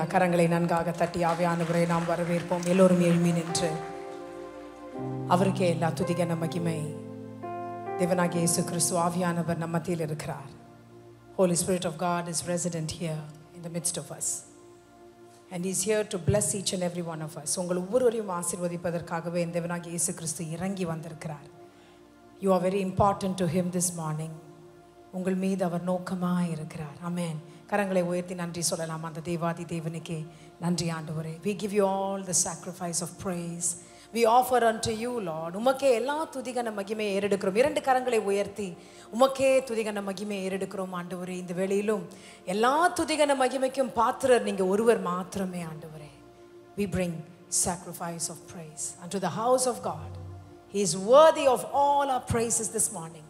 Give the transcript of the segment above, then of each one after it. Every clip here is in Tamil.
கரங்களை நன்காக தட்டி ஆவியானவரை நாம் வரவேற்போம் எல்லோரும் எழுமி நின்று அவருக்கே எல்லா துதிகன மகிமை தேவனாகிய இயேசு கிறிஸ்து ஆவியானவர் நம் மத்தியில் இருக்கிறார் Holy Spirit of God is resident here in the midst of us. And He's here to bless each and every one of us. உங்கள் ஒவ்வொருவரையும் ஆசீர்வதிப்பதற்காகவே இந்த தேவனாகிய இயேசு கிறிஸ்து இறங்கி வந்திருக்கிறார் you are very important to him this morning உங்கள் மீது அவர் நோக்கமாக இருக்கிறார் அமேன் கரங்களை உயர்த்தி நன்றி சொல்லலாம் அந்த தேவாதி தேவனுக்கே நன்றி ஆண்டவரே we give you all the sacrifice of praise we offer unto you lord உமக்கே எல்லா துதிகன மகிமையை ஏறெடுக்கிறோம் இரண்டு கரங்களை உயர்த்தி உமக்கே துதிகன மகிமையை ஏறெடுக்கிறோம் ஆண்டவரே இந்த வேளையிலும் எல்லா துதிகன மகிமைக்கும் பாத்திரர் நீங்க ஒருவர் மாத்திரமே ஆண்டவரே we bring sacrifice of praise unto the house of God. He is worthy of all our praises this morning.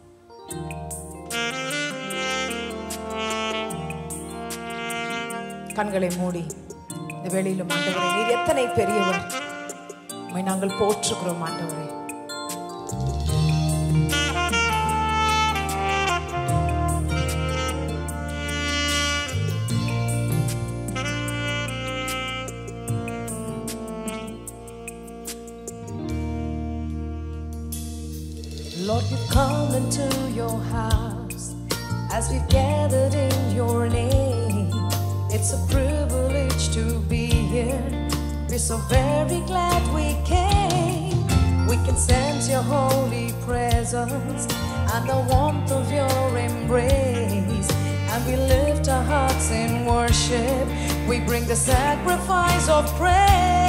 கண்களை மூடி இந்த வேளையிலும் ஆண்டவரே நீர் எத்தனை பெரியவர் உம்மை நாங்கள் போற்றுகிறோம் ஆண்டவரே Lord, we've come into your house as we've gathered in your name. It's a privilege to be here. We're so very glad we came. We can sense your holy presence and the warmth of your embrace. And we lift our hearts in worship. We bring the sacrifice of praise.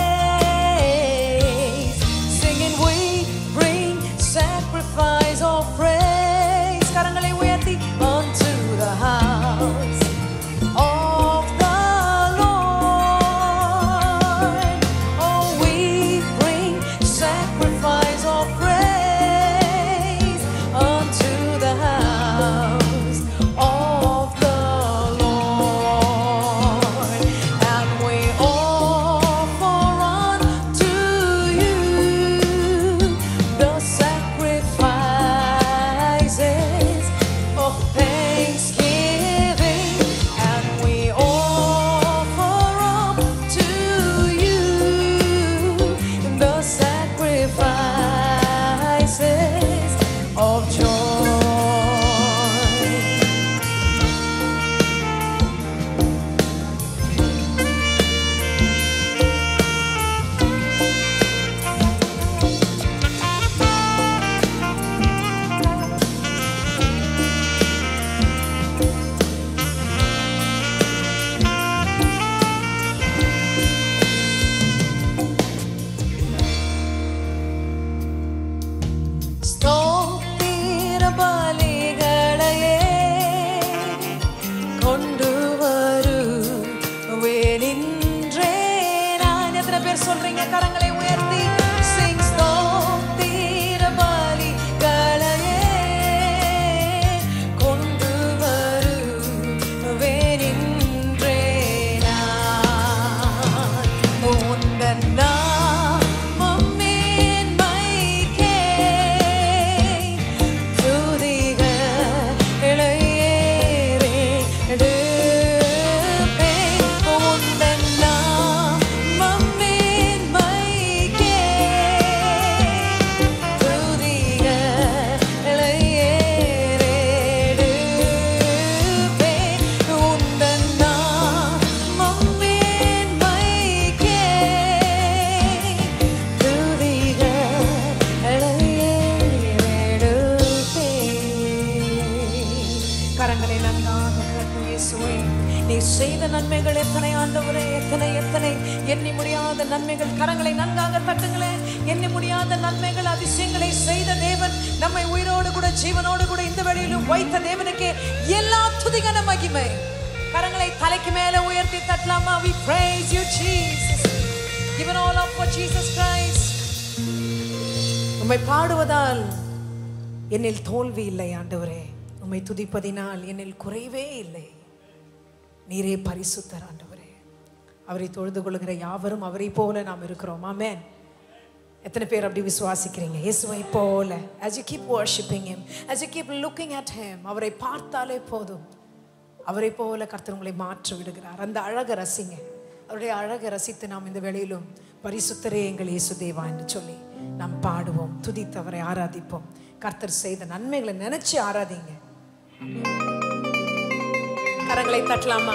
Singing, we bring sacrifice of praise. கரங்களை உயர்த்தி unto the house of the Lord. Oh, we bring sacrifice of praise unto the house of the Lord. And we offer unto you the sacrifices of thanksgiving. And we offer up to you the sacrifices of joy. ஸ்தோத்திர பலிகளையே கொண்டு வருவேனின்றே நான் எத்தனை பேர் சொல்றீங்க கரங்களை உயர்த்தி சிங் ஸ்தோத்திர பலிகளையே கொண்டு வருவேனின்றே நான் உந்தன் நாமம் மேன்மைக்கே துதிகளை ஏறெடுப்பேன். உந்தன் நாமம் மேன்மைக்கே துதிகளை ஏறெடுப்பேன். உந்தன் நாமம் மேன்மைக்கே கரங்களை நன்றாக உயர்த்தி இயேசுவே நீ செய்த நன்மைகள் எத்தனை ஆண்டவரே எத்தனை எத்தனை எண்ணி முடியாத நன்மைகள் கரங்களை நன்றாக தட்டுங்களேன் எண்ணி முடியாத நன்மைகள் அதிசயங்களை செய்த தேவன் நம்மை உயிரோடு கூட ஜீவனோடு கூட இந்த வழியிலும் வைத்த தேவனுக்கு எல்லா துதிகன மகிமை கரங்களை தலைக்கு மேல உயர்த்தி தட்டலாமா we praise you Jesus give it all up for Jesus Christ உம்மை பாடுவதால் என்னில் தோல்வி இல்லை ஆண்டவரே உம்மை துதிப்பதினால் என்னில் குறைவே இல்லை நீரே பரிசுத்தர் ஆண்டவரே அவரை தொழுது கொள்கிற யாவரும் அவரை போல நாம் இருக்கிறோம் ஆமென் எத்தனை பேர் அப்படி விசுவாசிக்கிறீங்க இயேசுவை போல as you keep worshiping him as you keep looking at him அவரை பார்த்தாலே போதும் அவரை போல கர்த்தர் உங்களை மாற்றி விடுகிறார் அந்த அழகை ரசிங்க அவருடைய அழகை ரசித்து நாம் இந்த வேளையிலும் பரிசுத்தரே எங்கள் இயேசு தேவா என்று சொல்லி நாம் பாடுவோம் துதித்தவரை ஆராதிப்போம் கர்த்தர் செய்த நன்மைகளை நினைச்சு ஆராதிங்க கரங்களை தட்டலாமா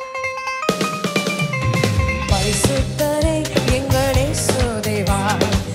பரிசுத்தரே எங்களே சுதேவா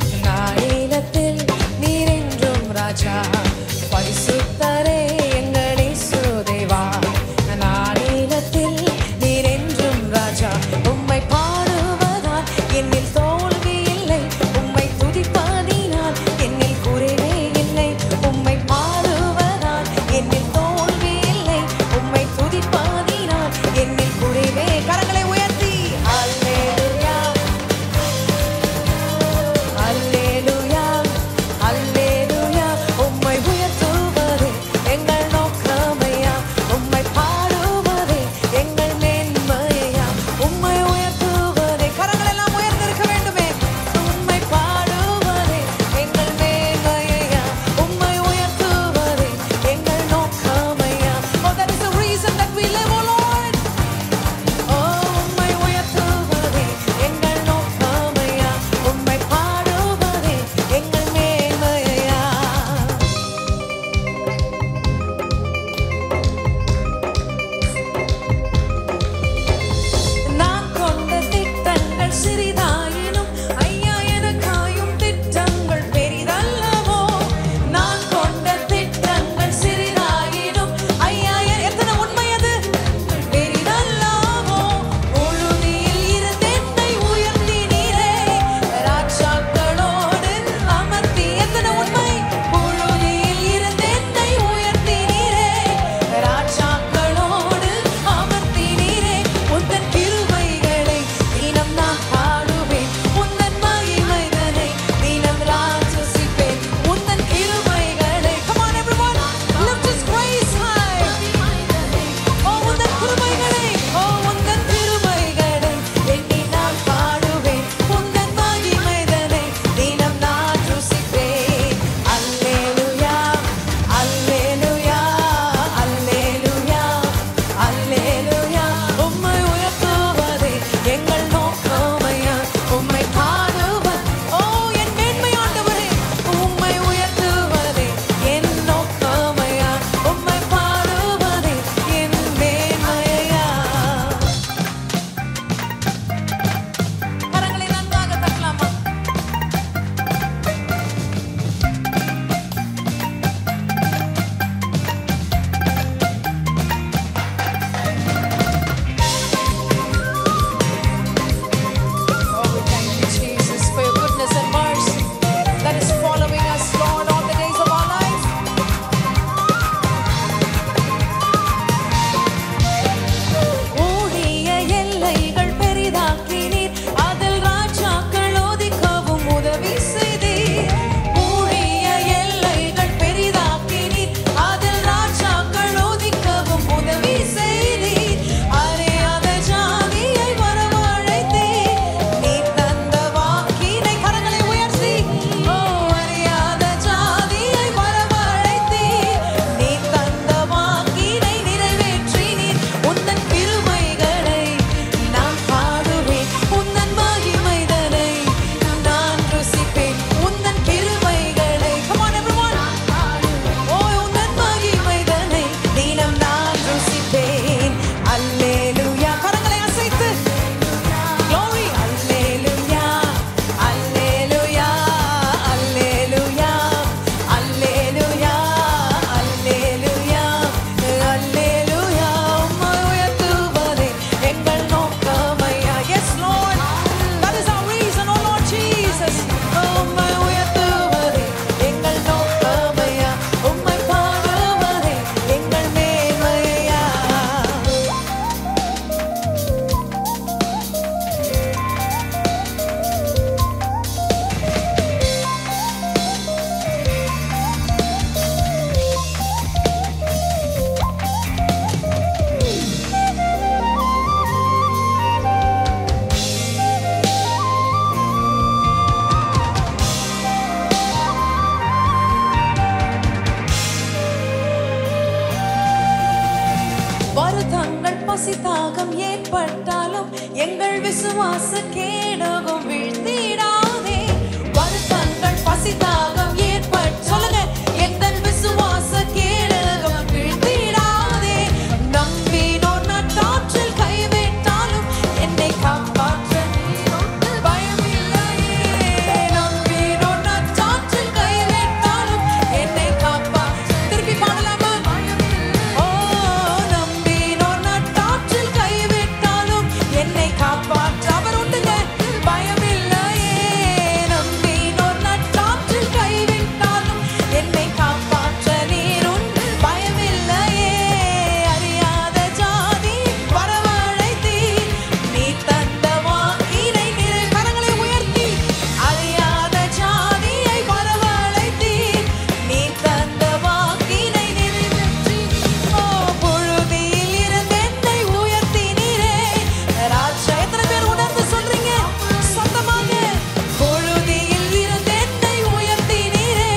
பசிதாகம் ஏற்பட்டாலும் எங்கள் விசுவாச கேடகம் வீழ்த்திடாதே வருத்தங்கள் பசிதாகம் ஏற்பட் சொல்லுங்க எங்கள் விசுவாச கேடகம் வீழ்த்திடாதே நம்பினோர் நட்டாற்றில் கைவிட்டாலும் என்னை காப்பாற்ற நீரோட்டு பயமில்லையே நம்பினோர் நட்டாற்றில் கைவிட்டாலும் என்னை காப்பாற்ற திருப்பி பாடலாமா ஓ நம்பினோர் நட்டாற்றில் கைவிட்டாலும் என்னை காப்பாற்ற அவர் உண்டுங்க பயமில்லையே நம்பினோர் நட்டாற்றில் கைவிட்டாலும் என்னை காப்பாற்ற நீருண்டு பயமில்லையே அறியாத ஜாதி வரவழைத்தி நீ தந்த வாக்கினை நிறை கரங்களை உயர்த்தி அறியாத ஜாதியை வரவழைத்தி நீ தந்த வாக்கினை நிறைவேற்றி ஓ பொழுதில் இருந்து என்னை உயர்த்தினீரே ராஜா எத்தனை பேர் உணர்ந்து சொல்றீங்க சொந்தமாக பொழுதில் இருந்து என்னை உயர்த்தினீரே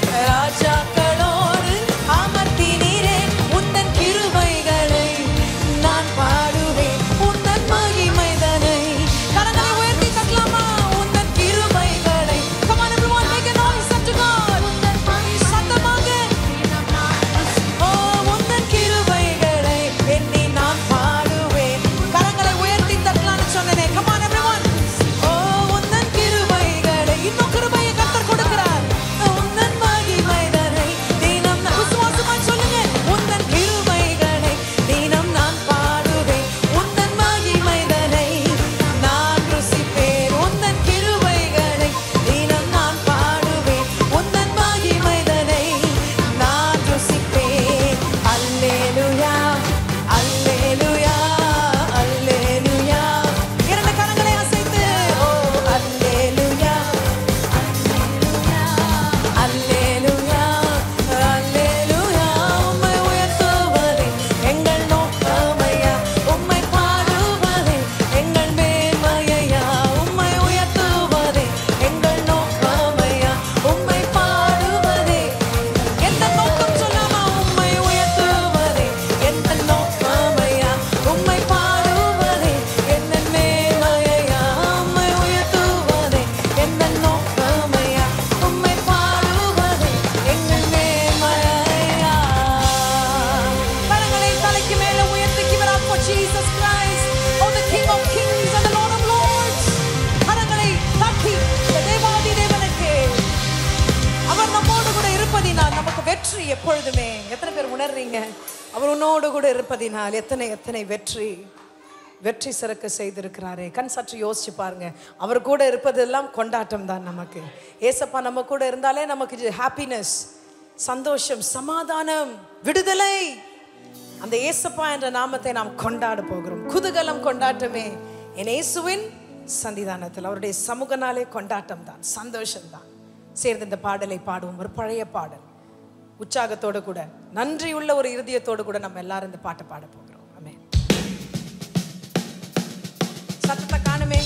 ராஜாக்களோடு அமர்த்தினீரே உந்தன் கிருபைகளை நான் பாடுவேன் உந்தன் மகிமைதனை கரங்களை உயர்த்தி தட்டலாமா உந்தன் கிருபைகளை come on everyone make a noise unto God சத்தமாக ஓ உந்தன் கிருபைகளை எண்ணி நான் பாடுவேன் கரங்களை உயர்த்தி தட்டலாம்னு சொன்னேனே come on everyone ஓ உந்தன் கிருபைகளை இன்னும் கிருபையை கர்த்தர் கொடுக்கிறார் உந்தன் மகிமைதனை தினம் நான் விசுவாசமாய் சொல்லுங்க உந்தன் கிருபைகளை தினம் நான் பாடுவேன் உந்தன் மகிமைதனை நான் ருசிப்பேன் உந்தன் கிருபைகளை தினம் நான் பாடுவேன் உந்தன் மகிமைதனை நான் ருசிப்பேன் அல்லேலூயா அல்லேலூயா அல்லேலூயா இரண்டு கரங்களை அசைத்து ஓ அல்லேலூயா அல்லேலூயா அல்லேலூயா உம்மை உயர்த்துவதே எங்கள் நோக்கமையா உம்மை பாடுவதே எங்கள் மேன்மையா உம்மை உயர்த்துவதே எங்கள் நோக்கமையா உம்மை பாடுவதே எந்த நோக்கம் சொல்லாமா உம்மை உயர்த்துவதே எந்த நோக்கமையா உம்மை பாடுவதே எந்த மேன்மையா உம்மை உயர்த்துவதே எந்த நோக்கமையா உம்மை பாடுவதே எங்கள் மேன்மையா கரங்களை தலைக்கு மேல உயர்த்தி give it up for Jesus Christ oh the King of Kings and the Lord of Lords கரங்களை தட்டி இந்த தேவாதி தேவனுக்கு அவர் நம்மோடு கூட இருப்பதினால் நமக்கு வெற்றி எப்பொழுதுமே எத்தனை பேர் உணர்றீங்க அவர் உன்னோடு கூட இருப்பதினால் எத்தனை எத்தனை வெற்றி வெற்றி சிறக்க செய்திருக்கிறாரே கண் சற்று யோசிச்சு பாருங்க அவர் கூட இருப்பதெல்லாம் கொண்டாட்டம் தான் நமக்கு ஏசப்பா நம்ம கூட இருந்தாலே நமக்கு ஹாப்பினஸ் சந்தோஷம் சமாதானம் விடுதலை அந்த ஏசப்பா என்ற நாமத்தை நாம் கொண்டாட போகிறோம் குதூகலம் கொண்டாட்டமே என் இயேசுவின் சன்னிதானத்தில் அவருடைய சமூகனாலே கொண்டாட்டம் தான் சந்தோஷம் தான் சேர்ந்து இந்த பாடலை பாடுவோம் ஒரு பழைய பாடல் உற்சாகத்தோடு கூட நன்றியுள்ள ஒரு இருதயத்தோடு கூட நம்ம எல்லாரும் இந்த பாட்டை பாட போகிறோம் ஆமென் சத்தத்தை காணுமே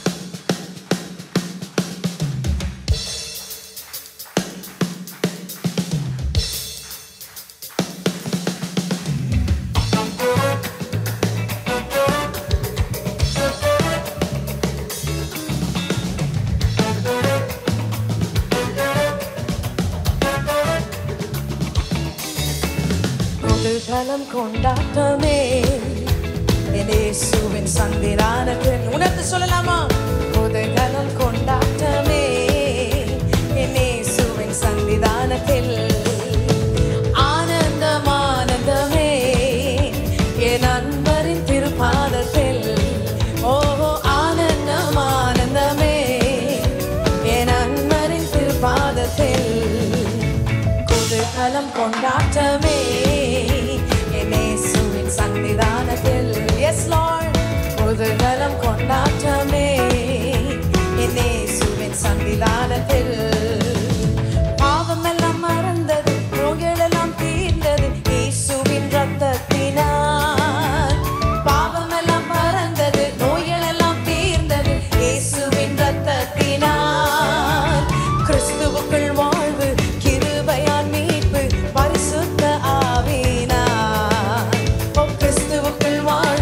குதூகலம் கொண்டாட்டமே என் இயேசுவின் சந்திரானத்தில் உணர்ந்து சொல்லலாமா குதூகலம் கொண்டாட்டமே என் இயேசுவின் சந்திதானத்தில் ஆனந்தம் ஆனந்தமே என் அன்பரின் திருப்பாதத்தில் ஓஹோ ஆனந்தம் ஆனந்தமே என் அன்பரின் திருப்பாதத்தில் குதூகலம் கொண்டாட்டமே என் இயேசுவின் சன்னிதானத்தில் எஸ் லார்ட் குதூகலம் கொண்டாட்டமே என் இயேசுவின் சன்னிதானத்தில் பாவமெல்லாம் மறந்தது நோய்களெல்லாம் தீர்ந்தது இயேசுவின் ரத்தத்தினால் பாவமெல்லாம் மறந்தது நோய்களெல்லாம் தீர்ந்தது இயேசுவின் ரத்தத்தினால் கிறிஸ்துவுக்குள் வாழ்வு கிருபையால் மீட்பு பரிசுத்த ஆவினார் ஓ கிறிஸ்துவுக்குள் வாழ்வு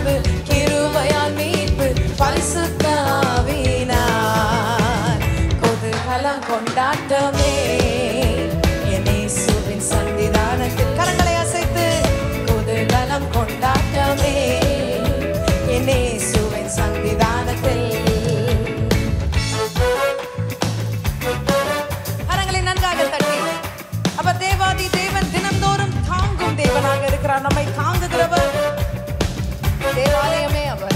என் இயேசுவின் சன்னிதானத்தில் கரங்களை நன்றாக தட்டி அப்ப தேவாதி தேவன் தினம்தோறும் தாங்கும் தேவனாக இருக்கிறார் நம்மை தாங்குகிறவர் தேவாலயமே அவர்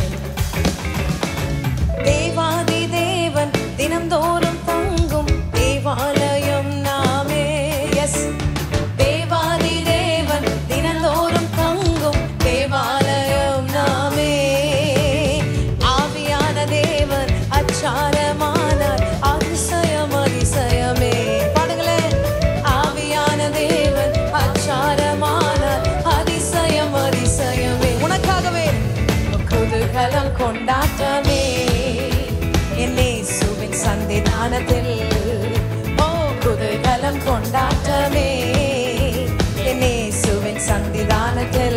தேவாதி தேவன் தினம்தோறும் தங்கும் தேவாலயம் நாமே எஸ் தேவாதி தேவன் தினந்தோறும் தங்கும் தேவாலயம் நாமே ஆவியான தேவன் அச்சாரமானார் அதிசயம் அதிசயமே பாடுங்களேன் ஆவியான தேவன் அச்சாரமானார் அதிசயம் அதிசயமே உனக்காகவே குதூகலம் கொண்டாட்டமே என் இயேசுவின் சந்திதானத்தில் ஓ குதூகலம் கொண்டாட்டமே என் இயேசுவின் சந்திதானத்தில்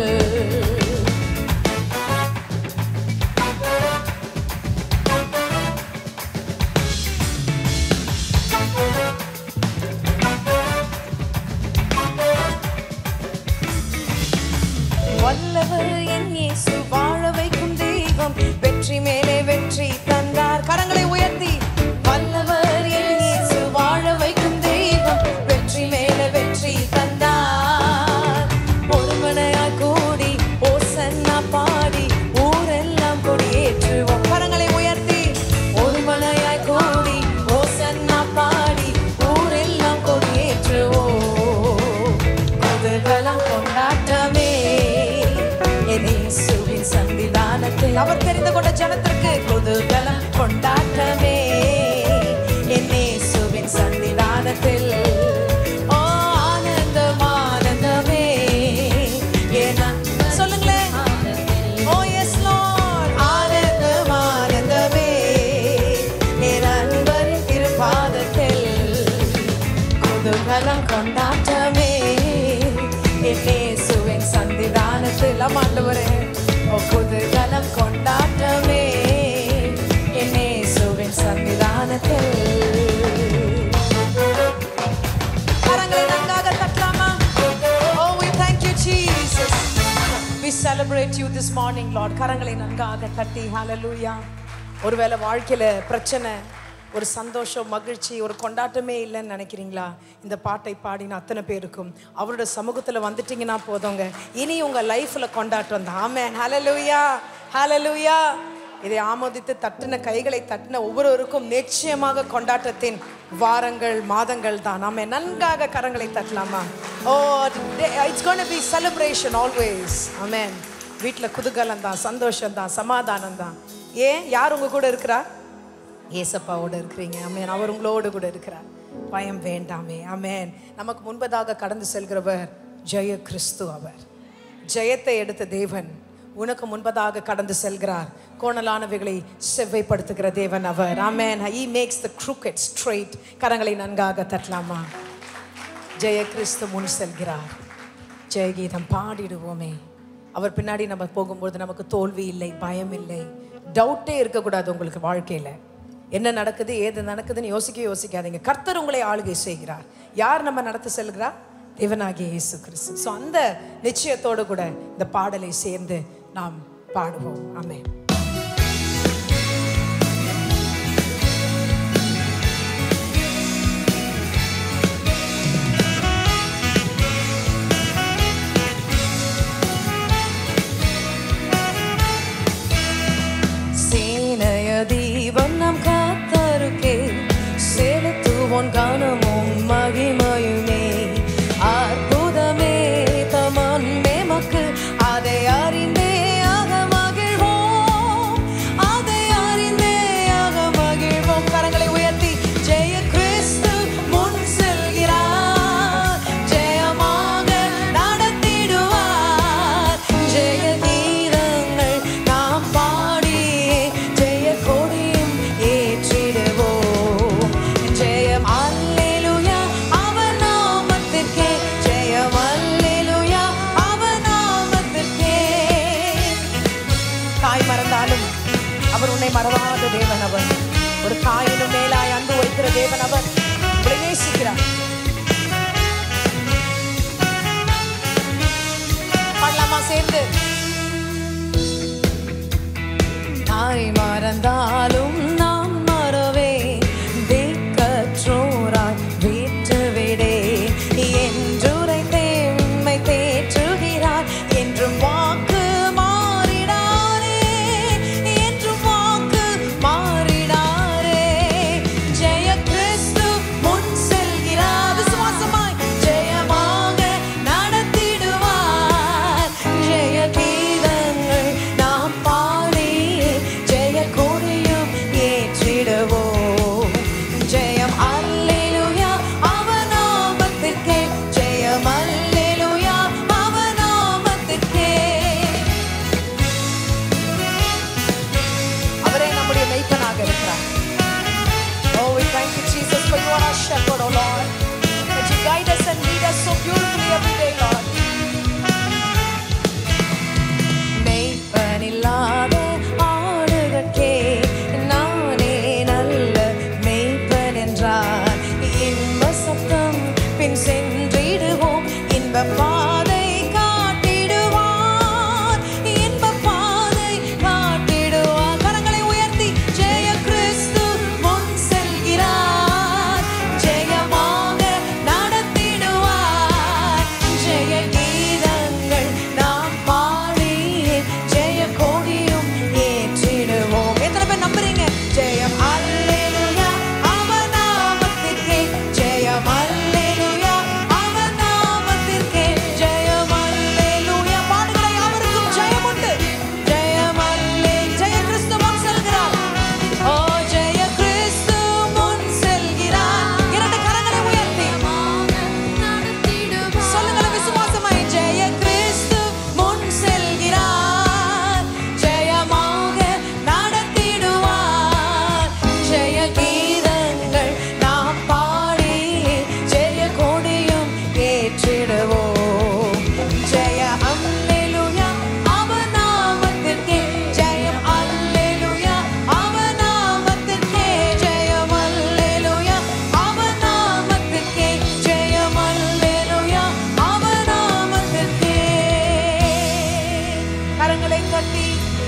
வல்லவர் என் இயேசு வாழ வைக்கும் தெய்வம் வெற்றி மேலே வெற்றி தந்தார் கரங்களை உயர்த்தி வல்லவர் என் இயேசு வாழ வைக்கும் தெய்வம் வெற்றி மேலே வெற்றி தந்தார் ஒருமனையாய் கூடி ஓசன்னா பாடி ஊரெல்லாம் கொடியேற்றுவோம் கரங்களை உயர்த்தி ஒருமனையாய் கூடி ஓசன்னா பாடி ஊரெல்லாம் கொடியேற்றுவோம் குதூகலம் கொண்டாட்டமே என் இயேசுவின் சன்னிதானத்தில் அவர் தெரிந்து கொண்ட ஜனத்திற்கு குதூகலம் கொண்டாட்டமே என் இயேசுவின் சன்னிதானத்தில் ஓ ஆனந்தம் ஆனந்தமே என் அன்பு- சொல்லுங்களேன் ஓ எஸ் லார்ட் ஆனந்தம் ஆனந்தமே என் அன்பரின் திருப்பாதத்தில் குதூகலம் கொண்டாட்டமே என் இயேசுவின் சந்திதானத்தில் ஆண்டவரே ஓ குதூகலம் கொண்டாட்டமே என் இயேசுவின் சந்திதானத்தில் கரங்களை நன்றாக தட்டலாமா Oh we thank you Jesus we celebrate you this morning Lord கரங்களை நன்றாக தட்டி hallelujah ஒருவேளை வாழ்க்கையில பிரச்சனை ஒரு சந்தோஷம் மகிழ்ச்சி ஒரு கொண்டாட்டமே இல்லைன்னு நினைக்கிறீங்களா இந்த பாட்டை பாடின அத்தனை பேருக்கும் அவரோட சமூகத்தில் வந்துட்டீங்கன்னா போதுங்க இனி உங்கள் லைஃப்பில் கொண்டாட்டம் தான் ஆமே ஹalleluya ஹalleluya இதை ஆமோதித்து தட்டின கைகளை தட்டின ஒவ்வொருவருக்கும் நிச்சயமாக கொண்டாட்டத்தின் வாரங்கள் மாதங்கள் தான் நாம நன்றாக கரங்களை தட்டலாமா oh it's gonna be celebration always amen வீட்டில் குதூகலம் தான் சந்தோஷம் தான் சமாதானம் தான் ஏன் யார் உங்க கூட இருக்கிறா ஏசப்பாவோட இருக்கிறீங்க ஆமென் அவர் உங்களோடு கூட இருக்கிறார் பயம் வேண்டாமே ஆமென் நமக்கு முன்பதாக கடந்து செல்கிறவர் ஜெய கிறிஸ்து அவர் ஜெயத்தை எடுத்த தேவன் உனக்கு முன்பதாக கடந்து செல்கிறார் கோணலானவைகளை செவ்வைப்படுத்துகிற தேவன் அவர் amen he makes the crooked straight கரங்களை நன்காக தட்டலாமா ஜெய கிறிஸ்து முன் செல்கிறார் ஜெயகீதம் பாடிடுவோமே அவர் பின்னாடி நம்ம போகும்போது நமக்கு தோல்வி இல்லை பயம் இல்லை டவுட்டே இருக்கக்கூடாது உங்களுக்கு வாழ்க்கையில என்ன நடக்குது ஏது நடக்குதுன்னு யோசிக்க யோசிக்காதீங்க கர்த்தர் உங்களை ஆளுகை செய்கிறார் யார் நம்ம நடத்த செல்கிறா தேவனாகிய இயேசு கிறிஸ்து ஸோ அந்த நிச்சயத்தோடு கூட இந்த பாடலை சேர்ந்து நாம் பாடுவோம் ஆமென் சேனைய தீபம் நம் காத்தருக்கே செலுத்துவோன் கனமும் மகிமையுமே அற்புதமே தமன் மேமக்கு அதை அறிந்தே ஆக மகிழ்வோம் அதை அறிந்தே ஆக மகிழ்வோம் கரங்களை உயர்த்தி ஜெய கிறிஸ்து முன் செல்கிறார் ஜெயமாக நடத்திடுவார் ஜெய கீதங்கள் நாம் பாடி ஜெய கொடியும் ஏற்றிடுவோம் ஜெயம் அல்லேலூயா அவர் நாமத்திற்கே ஜெயம் அல்லேலூயா அவர் நாமத்திற்கே தாய் மறந்தாலும் அவர் உன்னை மறவாத தேவன் அவர் ஒரு தாயினும் மேலாய் அன்பு வைக்கிற தேவன் அவர் உங்களை நேசிக்கிறார் பாடலாமா சேர்ந்து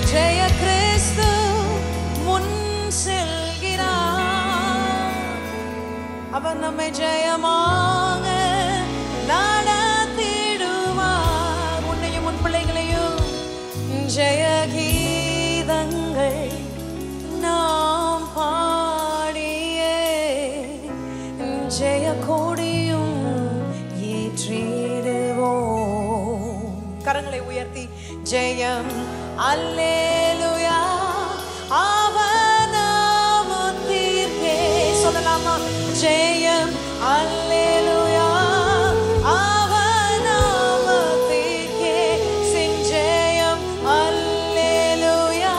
ஜெய கிறிஸ்து முன் செல்கிறார் அவர் நம்மை ஜெயமாக நடத்திடுவார் உன்னையும் உன் பிள்ளைகளையும் ஜெய கீதங்கள் நாம் பாடியே ஜெய கொடியும் ஏற்றிடுவோம் கரங்களை உயர்த்தி ஜெயம் அல்லேலுயா அவனாமத்திற்கே சொல்லலாமா ஜெயம் அல்லேலுயா அவனாமத்திற்கே சிங் ஜெயம் அல்லேலுயா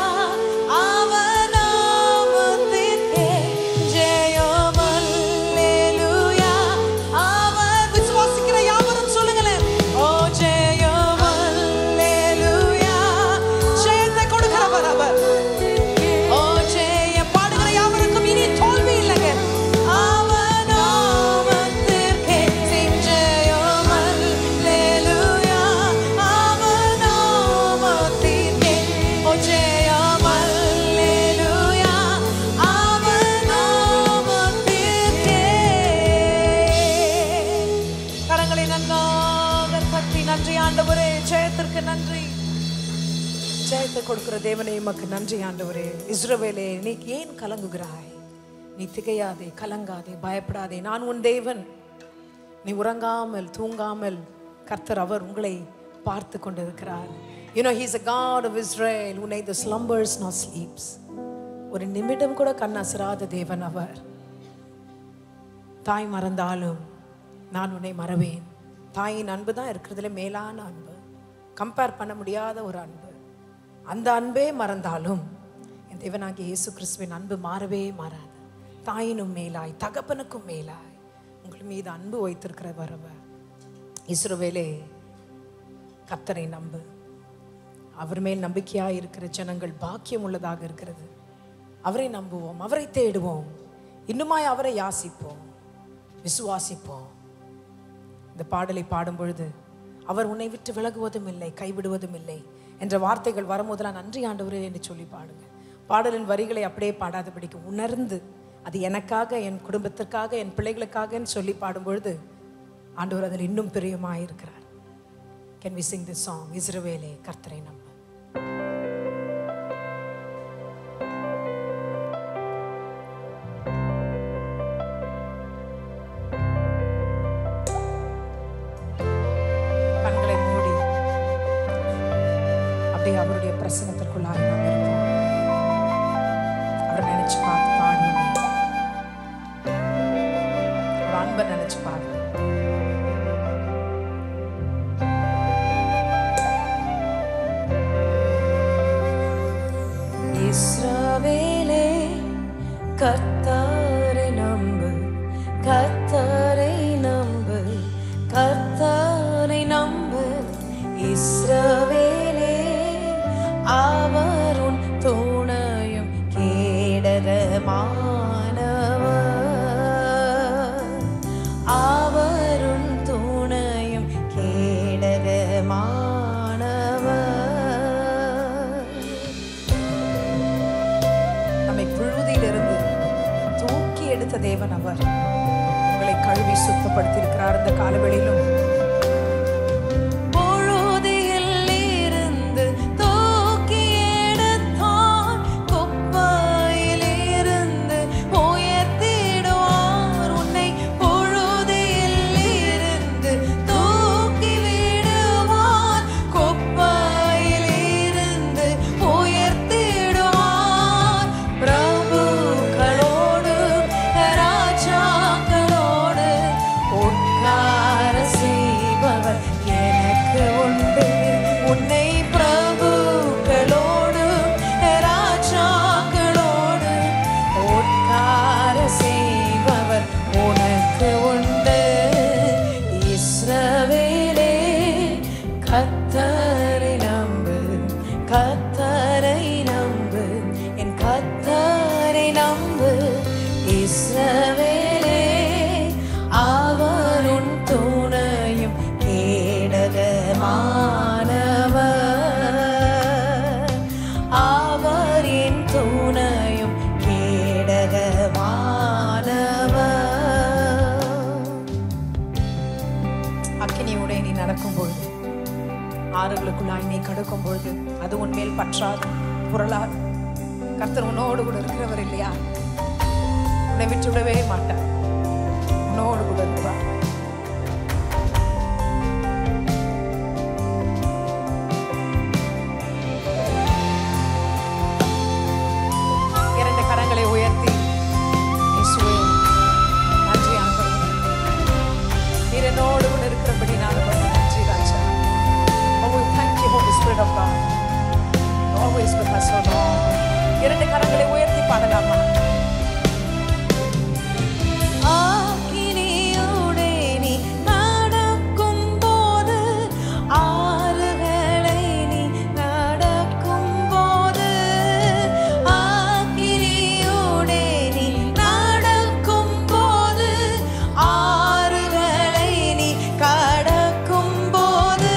அவனாமத்திற்கே ஜெயம் அல்லேலுயா அவர் விசுவாசிக்கிற யாவரும் சொல்லுங்களேன் ஓ ஜெயம் அல்லேலுயா ஜெயத்தை கொடுக்கிறவர் அவர் ஓ ஜெயம் பாடுகிற யாவருக்கும் இனி தோல்வி இல்லைங்க அவனாமத்திற்கே சிங் ஜெயம் அல்லேலுயா அவனாமத்திற்கே ஓ ஜெயம் அல்லேலுயா அவனாமத்திற்கே கரங்களை நன்றாக தட்டி நன்றி ஆண்டவரே ஜெயத்திற்கு நன்றி ஜெயத்தை கொடுக்கிற தேவனே உமக்கு நன்றி ஆண்டவரே இஸ்ரவேலே நீ ஏன் கலங்குகிறாய் நீ திகையாதே கலங்காதே பயப்படாதே நான் உன் தேவன் நீ உறங்காமல் தூங்காமல் கர்த்தர் அவர் உங்களை பார்த்து கொண்டிருக்கிறார் You know, he's a God of Israel who neither slumbers nor sleeps. ஒரு நிமிடம் கூட கண் அசராத தேவன் அவர் தாய் மறந்தாலும் நான் உன்னை மறவேன் தாயின் அன்பு தான் இருக்கிறதுல மேலான அன்பு கம்பேர் பண்ண முடியாத ஒரு அன்பு அந்த அன்பே மறந்தாலும் என் தேவனாகிய இயேசு கிறிஸ்துவின் அன்பு மாறவே மாறாது தாயினும் மேலாய் தகப்பனுக்கும் மேலாய் உங்கள் மீது அன்பு வைத்திருக்கிறவர் அவர் இஸ்ரவேலே கத்தரை நம்பு அவர் மேல் நம்பிக்கையாக இருக்கிற ஜனங்கள் பாக்கியம் உள்ளதாக இருக்கிறது அவரை நம்புவோம் அவரை தேடுவோம் இன்னுமாய் அவரை யாசிப்போம் விசுவாசிப்போம் இந்த பாடலை பாடும் பொழுது அவர் உன்னை விட்டு விலகுவதும் இல்லை கைவிடுவதும் இல்லை என்ற வார்த்தைகள் வரும்போதெல்லாம் நன்றி ஆண்டவரே என்று சொல்லி பாடுங்க பாடலின் வரிகளை அப்படியே பாடாதபடிக்கு உணர்ந்து அது எனக்காக என் குடும்பத்திற்காக என் பிள்ளைகளுக்காகன்னு சொல்லி பாடும் பொழுது ஆண்டவர் அதில் இன்னும் பிரியமாக இருக்கிறார் can we sing this song இஸ்ரவேலே கர்த்தரை நம்ப கண்களை மூடி அப்படியே அவருடைய பிரசனத்திற்குள்ளாக நாம் இருப்போம் அவரை நினைச்சு பார்த்து பாடணும் ஒரு அன்பை நினைச்சு பாருங்க இஸ்ரவேலே கர்த்தரை நம்பு கர்த்தரை நம்பு கர்த்தரை நம்பு இஸ்ரவேலே அவர் உன் துணையும் கேடகமானவர் அவருன் துணையும் கேடகமானவர் நம்மை புழுதியிலிருந்து தூக்கி எடுத்த தேவன் அவர் உங்களை கழுவி சுத்தப்படுத்தி இருக்கிறார் இந்த காலவெளியிலும் புழுதியில் இருந்து தூக்கி எடுத்தார் குப்பையில் இருந்து உயர்த்திடுவார் உன்னை புழுதியில் இருந்து தூக்கி விடுவார் குப்பையில் இருந்து உயர்த்திடுவார் பிரபுக்களோடு ராஜாக்களோடு உட்கார செய்வார் ஆறுகளுக்குள்ளாய் நீ கடக்கும் பொழுது அது உன்மேல் பற்றாது புரளாது கர்த்தர் உன்னோடு கூட இருக்கிறவர் இல்லையா உன்னை விட்டு விடவே மாட்டார் உன்னோடு கூட இருக்கிறார் இரண்டு கரங்களை உயர்த்தி இயேசுவே நன்றி ஆண்டவரே நீர் என்னோடு கூட இருக்கிறபடி நான் உமக்கு நன்றி ராஜா Oh, we thank you, Holy Spirit of God. Always with us, O Lord. இரண்டு கரங்களை உயர்த்தி பாடலாமா ஆக்கினியோடே நீ நடக்கும் போது ஆறுகளை நீ நடக்கும் போது ஆக்கினியோடே நீ நடக்கும் போது ஆறுகளை நீ கடக்கும் போது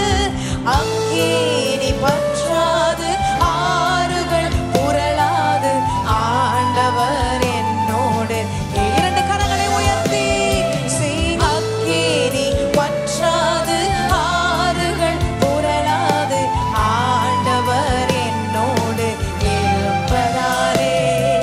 அக்கினி பற்றாது ஆறுகள் புரளாது ஆண்டவர் என்னோடு இரண்டு கரங்களை உயர்த்தி sing. அக்கினி பற்றாது ஆறுகள் புரளாது ஆண்டவர் என்னோடு இருப்பதாலே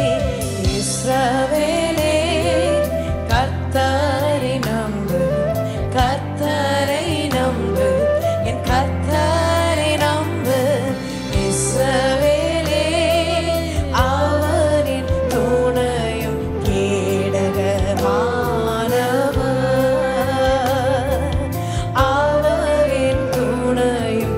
இஸ்ரவேலே கர்த்தரை நம்பு கர்த்தரை நம்பு என் கர்த்தரை நம்பு இஸ்ரவேலே அவரின் துணையும் கேடகமானவர் அவரின் துணையும்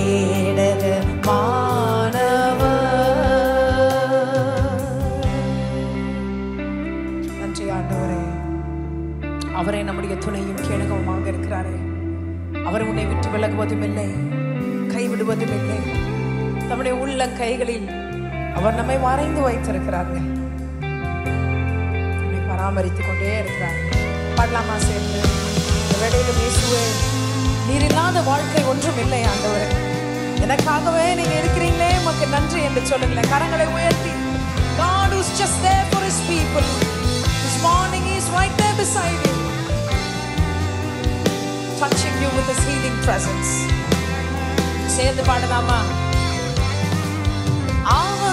கேடகமானவர் நன்றி ஆண்டவரே அவரே நம்முடைய துணையும் கேடகமாக இருக்கிறாரே அவர் உன்னை விட்டு விலகுவதும் இல்லை கைவிடுவதும் இல்லை நம்முடைய உள்ள கைகளில் அவர் நம்மை வரைந்து வைத்திருக்கிறாருங்க நம்மை பராமரித்துக் கொண்டே இருக்கிறார் பாடலாமா சேர்ந்து இந்த வேளையிலும் இயேசுவே நீர் இல்லாத வாழ்க்கை ஒன்றும் இல்லை ஆண்டவரே எனக்காகவே நீங்க இருக்கிறீங்களே உமக்கு நன்றி என்று சொல்லுங்களேன் கரங்களை உயர்த்தி God who's just there for his people this morning he is right there beside you touching you with his healing presence சேர்ந்து பாடலாமா அவர்